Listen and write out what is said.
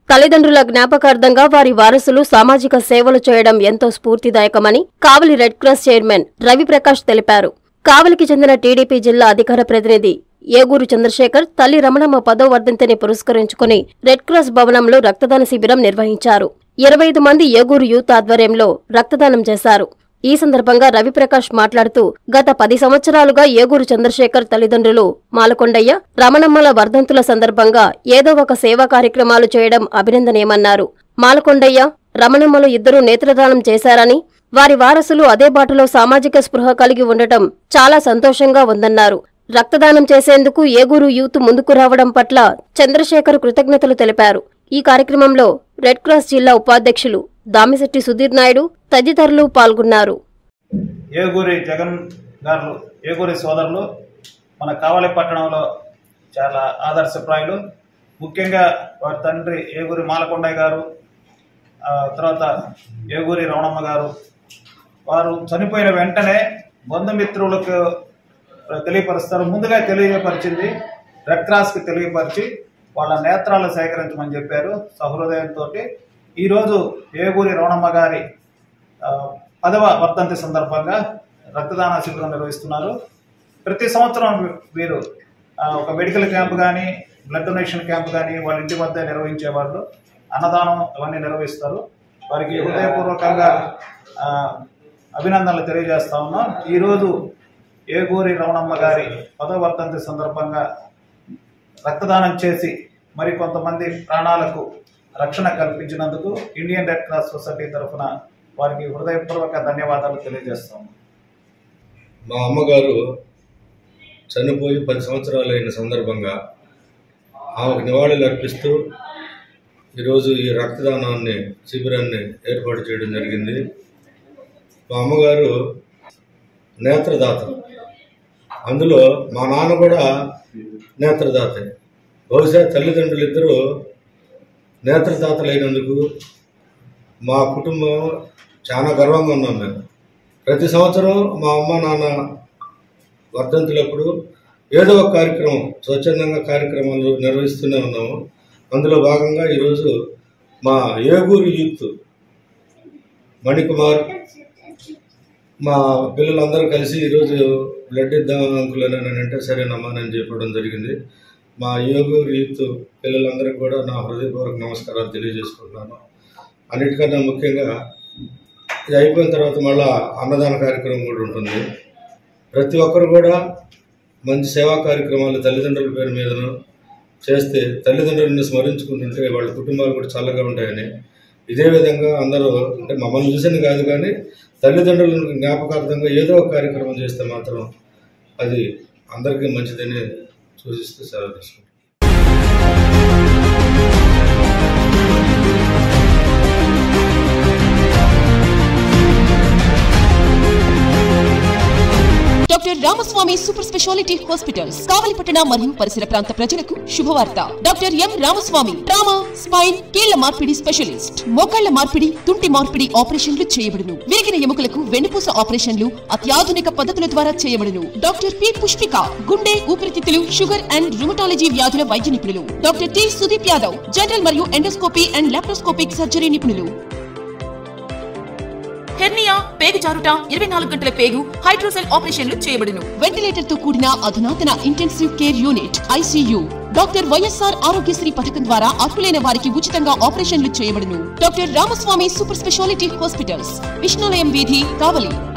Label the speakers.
Speaker 1: తల్లిదండ్రుల జ్ఞాపకార్థంగా వారి వారసులు సామాజిక సేవలు చేయడం ఎంతో స్ఫూర్తిదాయకమని Kavali red cross chairman Raviprakash తెలిపారు కావలికి చెందిన టీడీపీ జిల్లా అధికార ప్రతినిధి ఏగూరు చంద్రశేఖర్ తల్లి రమణమ్మ పదో వర్ధంతిని పురస్కరించుకుని రెడ్ క్రాస్ భవనంలో రక్తదాన శిబిరం నిర్వహించారు ఇరవై ఐదు మంది ఏగూరు యూత్ ఆధ్వర్యంలో రక్తదానం చేశారు ఈ సందర్భంగా రవిప్రకాష్ మాట్లాడుతూ గత పది సంవత్సరాలుగా ఏగూరు చంద్రశేఖర్ తల్లిదండ్రులు మాలకొండయ్య రమణమ్మల వర్ధంతుల సందర్భంగా ఏదో ఒక సేవా కార్యక్రమాలు చేయడం అభినందనీయమన్నారు మాలకొండయ్య రమణమ్మలు ఇద్దరూ నేత్రదానం చేశారని వారి వారసులు అదే బాటలో సామాజిక స్పృహ కలిగి ఉండటం చాలా సంతోషంగా ఉందన్నారు రక్తదానం చేసేందుకు ఏగూరు యూత్ ముందుకు రావడం పట్ల చంద్రశేఖర్ కృతజ్ఞతలు తెలిపారు ఈ కార్యక్రమంలో రెడ్ క్రాస్ జిల్లా ఉపాధ్యక్షులు దామిశెట్టి సుధీర్ నాయుడు తదితరులు పాల్గొన్నారు
Speaker 2: ఏగూరి జగన్ గారు ఏగూరి సోదరులు మన కావలి పట్టణంలో చాలా ఆదర్శప్రాయులు ముఖ్యంగా వారి తండ్రి ఏగూరి మాలకొండయ్య గారు ఆ తర్వాత ఏగూరి రమణమ్మ గారు వారు చనిపోయిన వెంటనే బంధుమిత్రులకు తెలియపరుస్తారు ముందుగా తెలియపరిచింది రెడ్ క్రాస్కి తెలియపరిచి వాళ్ళ నేత్రాలు సేకరించమని చెప్పారు సహృదయంతో ఈరోజు ఏగూరి రమణమ్మ గారి ఆ, పదవ వర్ధంతి సందర్భంగా రక్తదాన శిబిరం నిర్వహిస్తున్నారు ప్రతి సంవత్సరం వీరు ఆ, ఒక మెడికల్ క్యాంప్ కానీ బ్లడ్ డొనేషన్ క్యాంప్ కానీ వాళ్ళ ఇంటి వద్ద నిర్వహించేవాళ్ళు అన్నదానం అవన్నీ నిర్వహిస్తారు వారికి హృదయపూర్వకంగా ఆ, అభినందనలు తెలియజేస్తా ఉన్నాం ఈరోజు ఏగూరి రమణమ్మ గారి పదవ వర్ధంతి సందర్భంగా రక్తదానం చేసి మరి కొంతమంది ప్రాణాలకు రక్షణ కల్పించినందుకు ఇండియన్ రెడ్ క్రాస్ సొసైటీ తరఫున వారికి హృదయపూర్వక ధన్యవాదాలు తెలియజేస్తాము
Speaker 3: మా అమ్మగారు చనిపోయి పది సంవత్సరాలు అయిన సందర్భంగా ఆమెకు నివాళులు అర్పిస్తూ ఈరోజు ఈ రక్తదానాన్ని శిబిరాన్ని ఏర్పాటు చేయడం జరిగింది మా అమ్మగారు నేత్రదాత అందులో మా నాన్న కూడా నేత్రదాతే బహుశా తల్లిదండ్రులు ఇద్దరు నేత్రదాతలైనందుకు మా కుటుంబం చాలా గర్వంగా ఉన్నాం మేము ప్రతి సంవత్సరం మా అమ్మ నాన్న వర్ధంతులప్పుడు ఏదో ఒక కార్యక్రమం స్వచ్ఛందంగా కార్యక్రమాలు నిర్వహిస్తూనే ఉన్నాము అందులో భాగంగా ఈరోజు మా ఏగూరు యూత్ మణికుమార్ మా పిల్లలందరూ కలిసి ఈరోజు బ్లడ్ ఇద్దాం అంకుల్ అని అని అంటే సరేనమ్మా అని చెప్పడం జరిగింది మా ఏగూరు యూత్ పిల్లలందరికీ కూడా నా హృదయపూర్వక నమస్కారాలు తెలియజేసుకుంటున్నాను అన్నిటికన్నా ముఖ్యంగా ఇది అయిపోయిన తర్వాత మళ్ళా అన్నదాన కార్యక్రమం కూడా ఉంటుంది ప్రతి ఒక్కరు కూడా మంచి సేవా కార్యక్రమాలు తల్లిదండ్రుల పేరు మీదను చేస్తే తల్లిదండ్రులను స్మరించుకుంటుంటే వాళ్ళ కుటుంబాలు కూడా చల్లగా ఉంటాయని ఇదే విధంగా అందరూ అంటే మమ్మల్ని చూసింది కాదు కానీ తల్లిదండ్రులను జ్ఞాపకార్థంగా ఏదో ఒక కార్యక్రమం చేస్తే మాత్రం అది అందరికీ మంచిదని సూచిస్తూ సెలవు తీసుకుంటాం
Speaker 4: doctor Ramaswamy super speciality hospitals కావలిపట్టణ మరియు పరిసర ప్రాంత ప్రజలకు శుభవార్త doctor M Ramaswamy trauma spine కీళ్ల మార్పిడి స్పెషలిస్ట్ మోకాళ్ల మార్పిడి తుంటి మార్పిడి ఆపరేషన్లు చేయబడును విరిగిన ఎముకలకు వెన్నుపూస ఆపరేషన్లు అత్యాధునిక పద్ధతుల ద్వారా చేయబడును డాక్టర్ పి పుష్పిక గుండె ఊపిరితిత్తులు షుగర్ అండ్ రుమటాలజీ వ్యాధుల వైద్య నిపుణులు doctor T Sudeep Yadav general మరియు ఎండోస్కోపీ అండ్ లాప్రోస్కోపిక్ సర్జరీ నిపుణులు హెర్నియా పేగు జారుట ఇరవై నాలుగు గంటల పేగు హైడ్రోసెల్ ఆపరేషన్లు చేయబడును వెంటిలేటర్ తో కూడిన అధునాతన intensive care unit ICU doctor YSR Aarogyasri పథకం ద్వారా అర్హులైన వారికి ఉచితంగా ఆపరేషన్లు చేయబడును doctor Ramaswamy super speciality hospitals Vishnulayam వీధి కావలి